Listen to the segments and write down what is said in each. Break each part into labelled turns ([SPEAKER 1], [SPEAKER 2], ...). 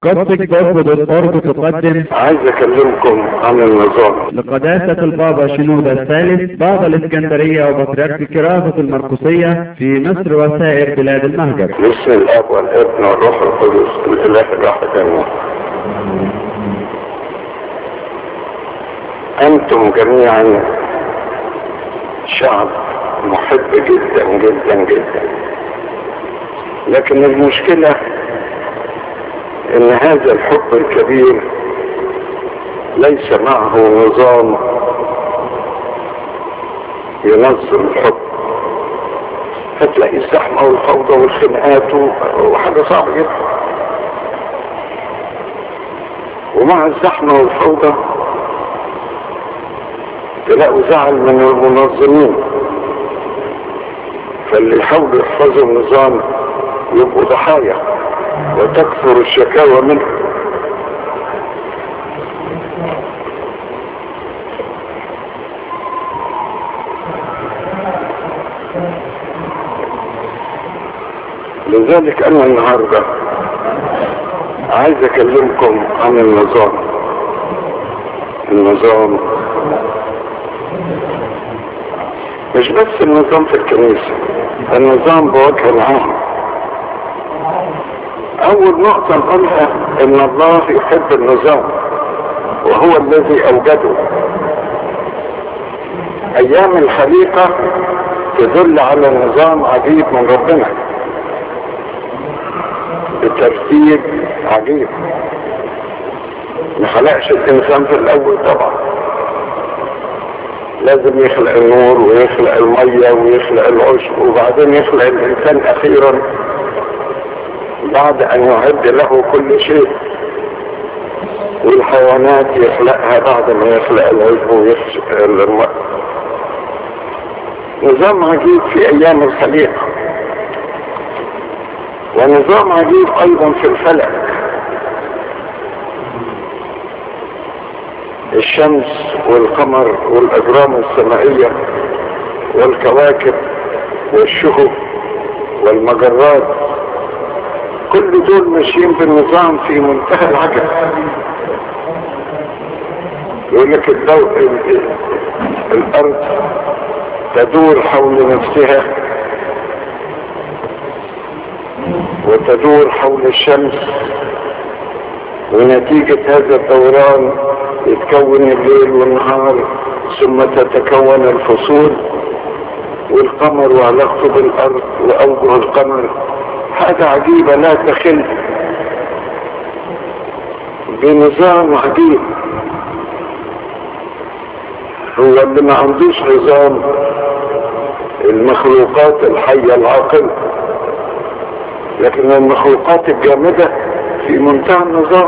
[SPEAKER 1] قصدك برفض الأرض تقدم
[SPEAKER 2] عايز اكلمكم عن النظام
[SPEAKER 1] لقداسة البابا شنودة الثالث بابا الإسكندرية وبطريرك كرافة المرقسية في مصر وسائر بلاد المهجر
[SPEAKER 2] باسم الاب والابن والروح القدس الاله الواحد امين انتم جميعا شعب محب جدا جدا جدا لكن المشكله ان هذا الحب الكبير ليس معه نظام ينظم الحب هتلاقي الزحمة والفوضى والخناقات وحاجة صعبة جدا ومع الزحمة والفوضى تلاقوا زعل من المنظمين فاللي يحاولوا يحفظوا النظام يبقوا ضحايا وتكثر الشكاوى منه لذلك انا النهارده عايز اكلمكم عن النظام النظام مش بس النظام في الكنيسة النظام بوجه عام اول نقطة نقولها ان الله يحب النظام وهو الذي اوجده ايام الخليقة تدل على نظام عجيب من ربنا بترتيب عجيب ما خلقش الانسان في الاول طبعا لازم يخلق النور ويخلق المية ويخلق العشب وبعدين يخلق الانسان اخيرا بعد ان يعد له كل شيء والحيوانات يخلقها بعد ما يخلق العشب ويخلق الماء نظام عجيب في ايام الخليقة ونظام عجيب ايضا في الفلك الشمس والقمر والاجرام السمائية والكواكب والشهب والمجرات كل دول ماشيين بالنظام في منتهى العجب يقول لك الضوء الارض تدور حول نفسها وتدور حول الشمس ونتيجة هذا الدوران يتكون الليل والنهار ثم تتكون الفصول والقمر وعلاقته بالارض واوجه القمر حاجة عجيبة لا تخل بنظام عجيب هو اللي ما عندوش نظام المخلوقات الحية العاقلة لكن المخلوقات الجامدة في منتهى النظام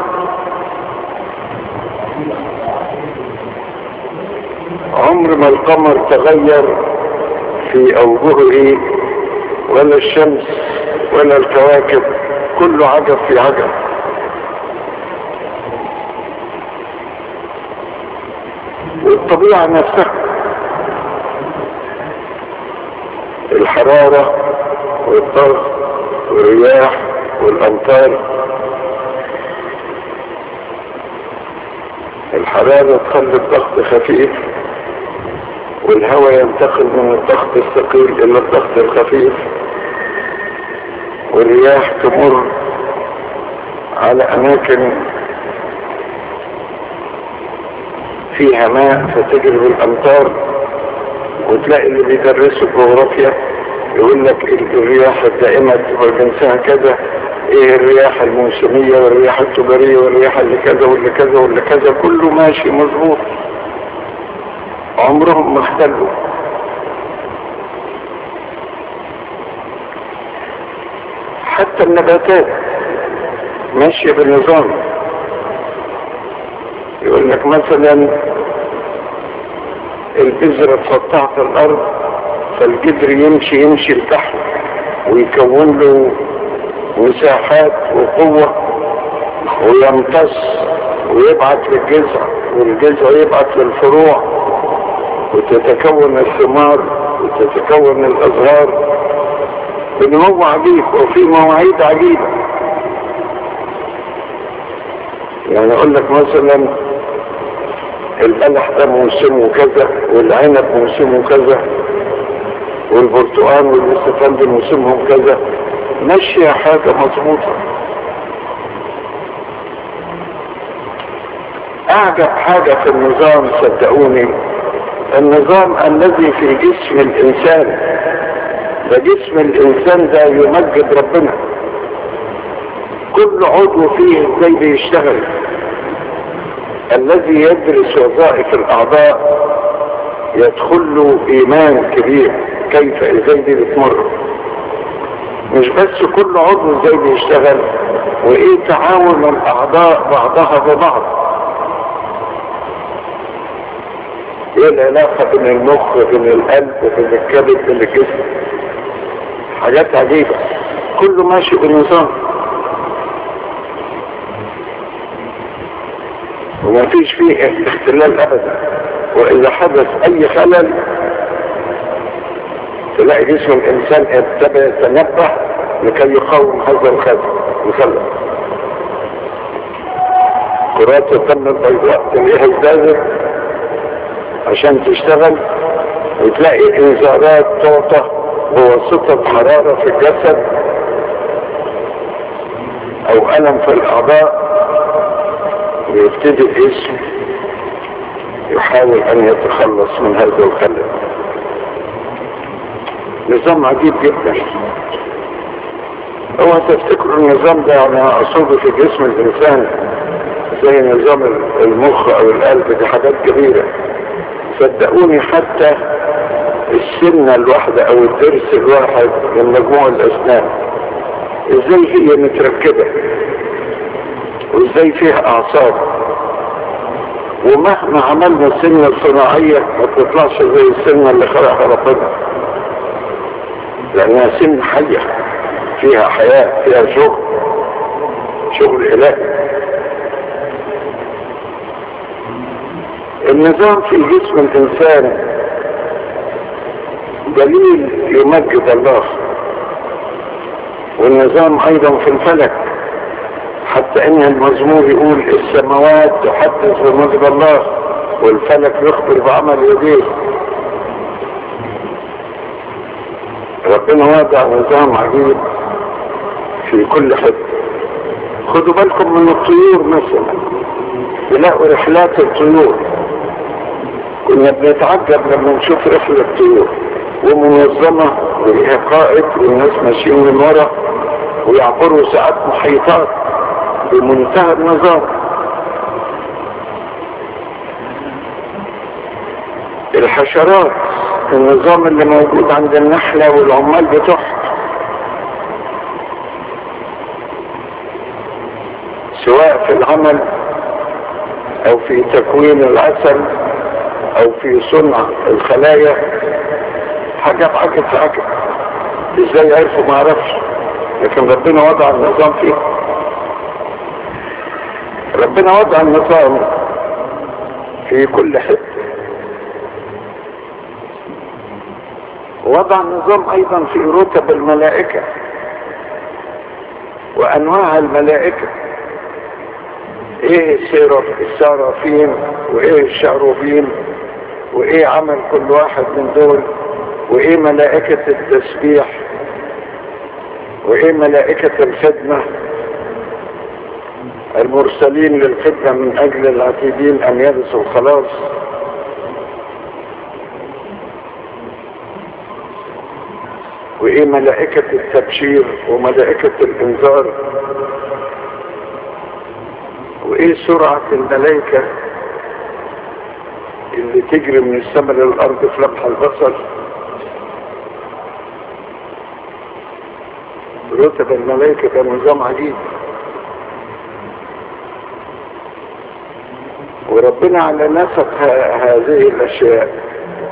[SPEAKER 2] عمر ما القمر تغير في اوجهه ولا الشمس ولا الكواكب كله عجب في عجب والطبيعة نفسها الحرارة والضغط والرياح والأمطار الحرارة تخلي الضغط خفيف والهواء ينتقل من الضغط الثقيل إلى الضغط الخفيف والرياح تمر على أماكن فيها ماء فتجري الأمطار وتلاقي اللي بيدرسوا الجغرافيا يقول لك الرياح الدائمة تبقى جنسها كذا ايه الرياح الموسمية والرياح التجارية والرياح اللي كذا واللي كذا واللي كذا كله ماشي مظبوط عمرهم ما اختلوا حتى النباتات ماشية بالنظام يقول لك مثلا البذرة تحطها في الارض فالجدر يمشي يمشي لتحت ويكون له مساحات وقوة ويمتص ويبعت للجذع والجذع يبعت للفروع وتتكون الثمار وتتكون الازهار ان هو عجيب وفي مواعيد عجيبة يعني اقول لك مثلا البلح ده موسمه كذا والعنب موسمه كذا والبرتقال والاستفندي موسمهم كذا ماشية حاجة مظبوطة اعجب حاجة في النظام صدقوني النظام الذي في جسم الانسان ده جسم الانسان ده يمجد ربنا كل عضو فيه ازاي بيشتغل الذي يدرس وظائف الاعضاء يدخل له ايمان كبير كيف ازاي دي بتمر مش بس كل عضو ازاي بيشتغل وايه تعاون الاعضاء بعضها ببعض ايه العلاقة بين المخ بين القلب بين الكبد بين الجسم حاجات عجيبة كله ماشي بنظام وما فيش فيه اختلال ابدا واذا حدث اي خلل تلاقي جسم الانسان ابتدى يتنبه لكي يقاوم هذا الخلل الخلل كرات الدم البيضاء تلاقيها ازدادت عشان تشتغل وتلاقي انذارات تعطى بواسطة حرارة في الجسد او الم في الاعضاء ويبتدي الجسم يحاول ان يتخلص من هذا الخلل نظام عجيب جدا هو تفتكروا النظام ده يعني اصوله في جسم الانسان زي نظام المخ او القلب دي حاجات كبيرة صدقوني حتى السنة الواحدة او الضرس الواحد من مجموع الاسنان ازاي هي متركبة وازاي فيها اعصاب ومهما عملنا سنة صناعية ما تطلعش زي السنة اللي خلقها ربنا لانها سن حية فيها حياة فيها شغل شغل الهي النظام في جسم الانسان دليل يمجد الله والنظام ايضا في الفلك حتى ان المزمور يقول السماوات تحدث بمجد الله والفلك يخبر بعمل يديه ربنا وضع نظام عجيب في كل حته خدوا بالكم من الطيور مثلا تلاقوا رحلات الطيور كنا بنتعجب لما نشوف رحلة طيور ومنظمة وليها قائد والناس ماشيين من ورا ويعبروا ساعات محيطات بمنتهى النظام الحشرات النظام اللي موجود عند النحلة والعمال بتوعها سواء في العمل او في تكوين العسل او في صنع الخلايا حاجة بعجب في عجب ازاي عرفوا ما عرفش لكن ربنا وضع النظام فيه ربنا وضع النظام في كل حته وضع النظام ايضا في رتب الملائكة وانواع الملائكة ايه السرافين وايه الشعروبين وايه عمل كل واحد من دول وايه ملائكة التسبيح وايه ملائكة الخدمة المرسلين للخدمة من اجل العتيدين ان يرثوا الخلاص وايه ملائكة التبشير وملائكة الانذار وايه سرعة الملائكة اللي تجري من السماء للارض في لمح البصر رتب الملائكة ده نظام عجيب وربنا على نسق هذه الاشياء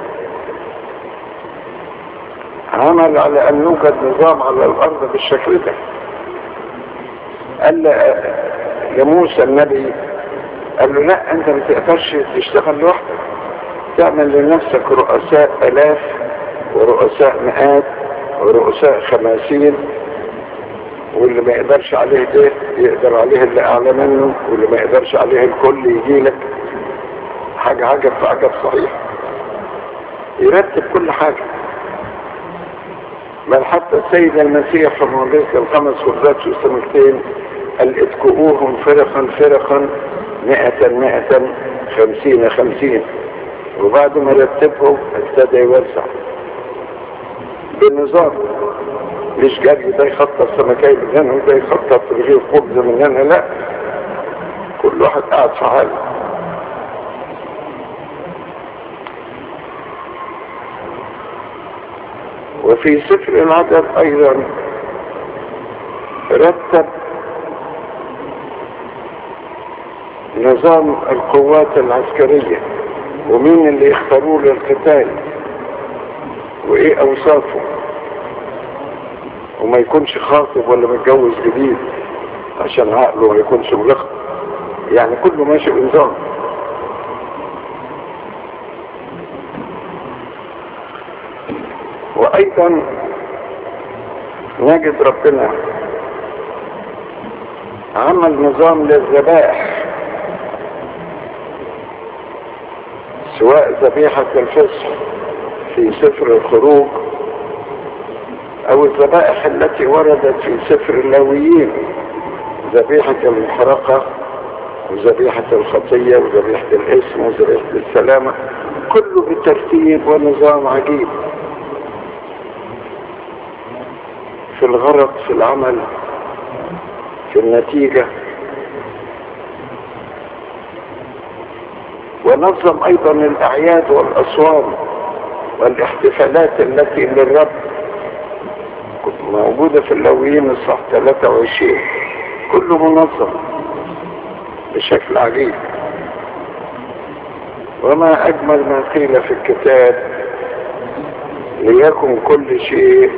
[SPEAKER 2] عمل على ان يوجد نظام على الارض بالشكل ده قال لموسى النبي قال له لا انت ما تقدرش تشتغل لوحدك تعمل لنفسك رؤساء الاف ورؤساء مئات ورؤساء خماسين واللي ما يقدرش عليه ده يقدر عليه اللي اعلى منه واللي ما يقدرش عليه الكل يجي لك حاجة عجب في عجب صحيح يرتب كل حاجة بل حتى السيد المسيح في معجزة الخمس خبزات والسمكتين قال اتكؤوهم فرقا فرقا مئة مئة خمسين خمسين وبعد ما رتبهم ابتدى يوسع بالنظام مش جري ده يخطط سمكاي من هنا وده يخطط رغيف خبز من هنا لا كل واحد قاعد في حاله وفي سفر العدد ايضا رتب نظام القوات العسكرية ومين اللي يختاروه للقتال وايه اوصافه وما يكونش خاطب ولا متجوز جديد عشان عقله ما يكونش ملخبط يعني كله ماشي بنظام وايضا نجد ربنا عمل نظام للذبائح سواء ذبيحة الفصح في سفر الخروج او الذبائح التي وردت في سفر اللاويين ذبيحة المحرقة وذبيحة الخطية وذبيحة الاسم وذبيحة السلامة كله بترتيب ونظام عجيب في الغرض في العمل في النتيجة ونظم ايضا الاعياد والاصوام والاحتفالات التي للرب موجودة في اللويين الصح 23 كله منظم بشكل عجيب وما اجمل ما قيل في الكتاب ليكن كل شيء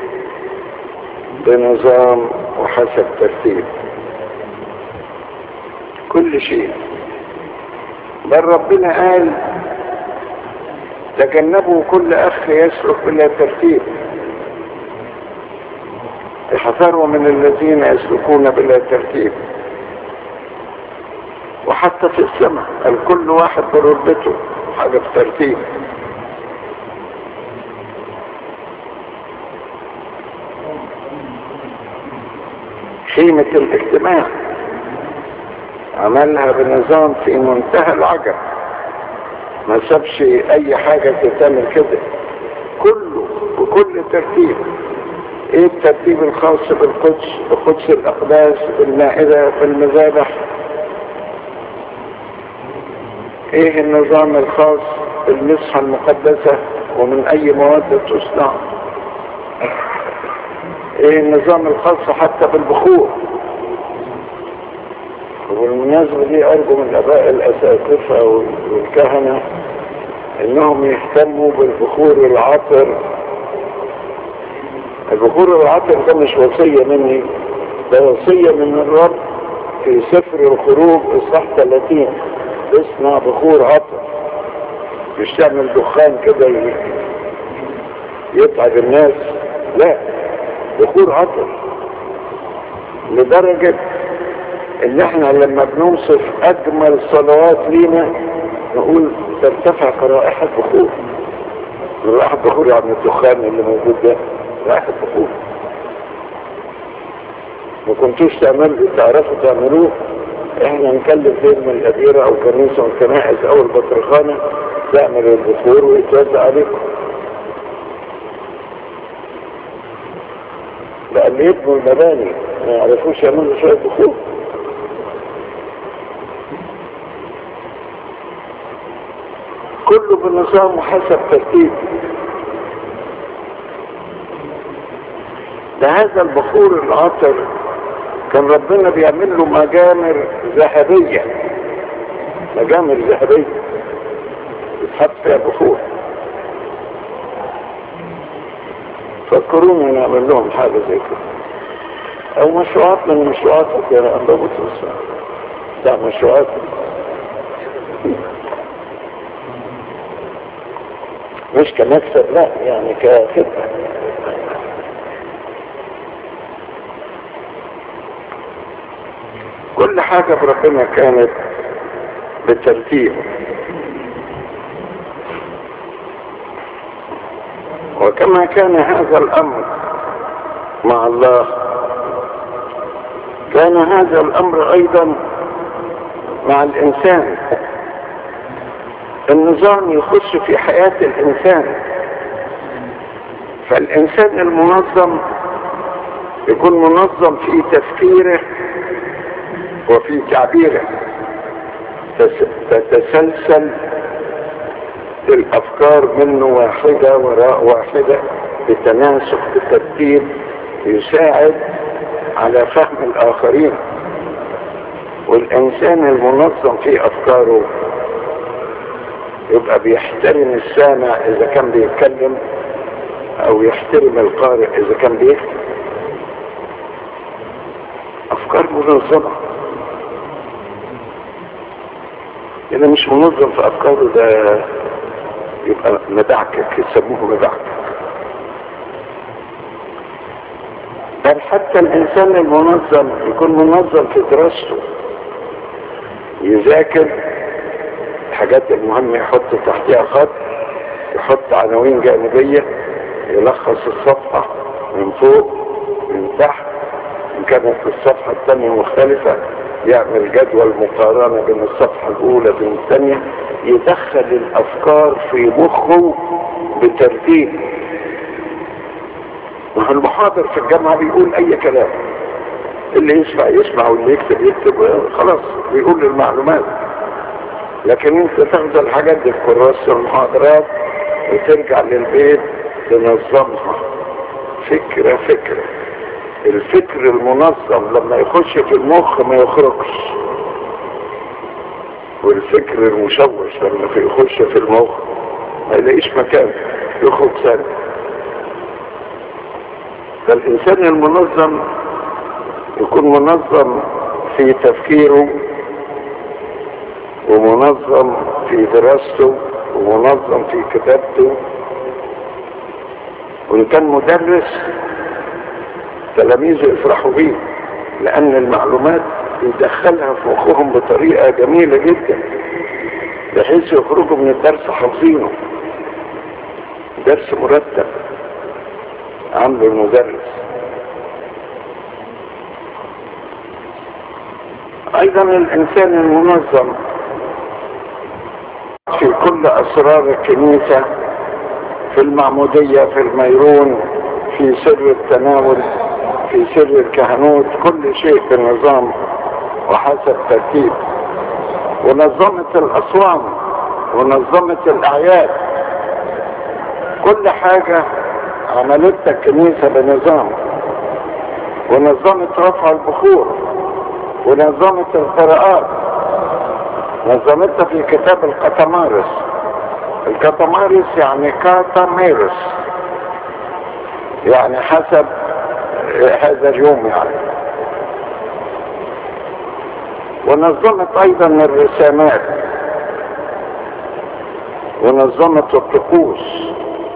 [SPEAKER 2] بنظام وحسب ترتيب كل شيء بل ربنا قال تجنبوا كل اخ يسلك بلا ترتيب احذروا من الذين يسلكون بلا ترتيب وحتى في السماء الكل واحد برتبته حاجة بترتيب خيمة الاجتماع عملها بنظام في منتهى العجب ما سابش اي حاجة تتعمل كده كله بكل ترتيب ايه الترتيب الخاص بالقدس بقدس الاقداس بالمائدة بالمذابح ايه النظام الخاص بالمسحة المقدسة ومن اي مواد تصنع ايه النظام الخاص حتى بالبخور وبالمناسبة دي ارجو من الاباء الاساتذة والكهنة انهم يهتموا بالبخور العطر البخور العطر ده مش وصية مني ده وصية من الرب في سفر الخروج اصحاح 30 اصنع بخور عطر مش تعمل دخان كده يتعب الناس لا بخور عطر لدرجة ان احنا لما بنوصف اجمل صلوات لينا نقول ترتفع كرائحة بخور رائحة بخور يعني الدخان اللي موجود ده رائحة بخور ما كنتوش تعملوا تعرفوا تعملوه احنا نكلف بين من الأديرة او كنيسة والكنائس او البطرخانة تعمل البخور ويتوزع عليكم لأن يبنوا المباني ما يعرفوش يعملوا شوية بخور كله بنظام وحسب ترتيب ده هذا البخور العطر كان ربنا بيعمل له مجامر ذهبية مجامر ذهبية يتحط فيها بخور فكروني نعمل لهم حاجة زي كده او مشروعات من مشروعاتك يا أبا بطرس ده مشروعات مش كمكسب لا يعني كخدمة كل حاجة بربنا كانت بالترتيب وكما كان هذا الأمر مع الله كان هذا الأمر أيضا مع الإنسان النظام يخش في حياة الإنسان فالإنسان المنظم يكون منظم في تفكيره وفي تعبيره تتسلسل الأفكار منه واحدة وراء واحدة بتناسق بترتيب يساعد على فهم الآخرين والإنسان المنظم في أفكاره يبقى بيحترم السامع إذا كان بيتكلم أو يحترم القارئ إذا كان بيكتب أفكار منظمة إذا مش منظم في أفكاره ده يبقى مدعكك يسموه مدعكك بل حتى الإنسان المنظم يكون منظم في دراسته يذاكر الحاجات المهمة يحط تحتها خط يحط عناوين جانبية يلخص الصفحة من فوق من تحت إن كانت الصفحة الثانية مختلفة يعمل جدول مقارنة بين الصفحة الأولى بين الثانية يدخل الأفكار في مخه بترتيب ما المحاضر في الجامعة بيقول أي كلام اللي يسمع يسمع واللي يكتب يكتب خلاص بيقول المعلومات لكن انت تاخد الحاجات دي في كراسة المحاضرات وترجع للبيت تنظمها فكرة فكرة الفكر المنظم لما يخش في المخ ما يخرجش والفكر المشوش لما يخش في المخ ما يلاقيش مكان يخرج ثاني فالإنسان المنظم يكون منظم في تفكيره ومنظم في دراسته ومنظم في كتابته وإن كان مدرس تلاميذه يفرحوا بيه لأن المعلومات يدخلها في مخهم بطريقة جميلة جدا بحيث يخرجوا من الدرس حافظينه درس مرتب عامله المدرس ايضا الانسان المنظم في كل اسرار الكنيسة في المعمودية في الميرون في سر التناول في سر الكهنوت كل شيء بنظام وحسب ترتيب ونظمت الاصوام ونظمت الاعياد كل حاجة عملتها الكنيسة بنظام ونظمت رفع البخور ونظمت القراءات نظمتها في كتاب القطمارس القطمارس يعني كاتاميرس يعني حسب هذا اليوم يعني ونظمت ايضا الرسامات ونظمت الطقوس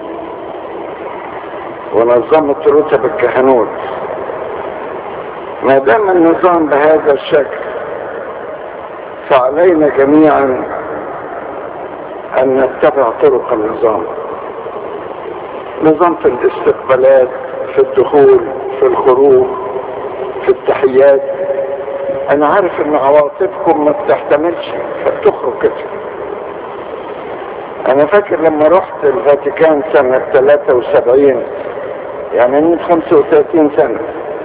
[SPEAKER 2] ونظمت رتب الكهنوت ما دام النظام بهذا الشكل فعلينا جميعا ان نتبع طرق النظام نظام في الاستقبالات في الدخول في الخروج في التحيات انا عارف ان عواطفكم ما بتحتملش فبتخرج كده انا فاكر لما رحت الفاتيكان سنة 73 يعني من 35 سنة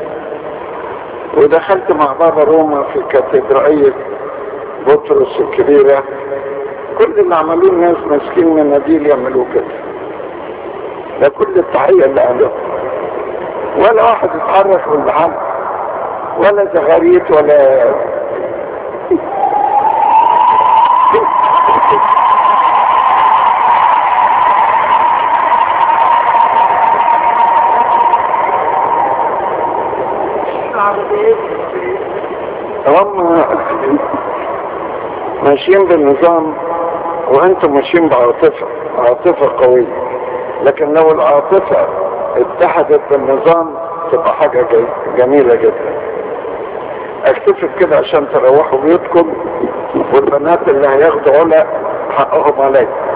[SPEAKER 2] ودخلت مع بابا روما في كاتدرائية بطرس الكبيرة كل اللي عملوه الناس ماسكين مناديل يعملوه كده ده كل التحية اللي عملوها ولا واحد اتحرك والبحر ولا زغاريت ولا هم ماشيين بالنظام وانتم ماشيين بعاطفة عاطفة قوية لكن لو العاطفة اتحدت بالنظام تبقى حاجة جميلة جدا اكتفي كده عشان تروحوا بيوتكم والبنات اللي هياخدوا علا حقهم عليكم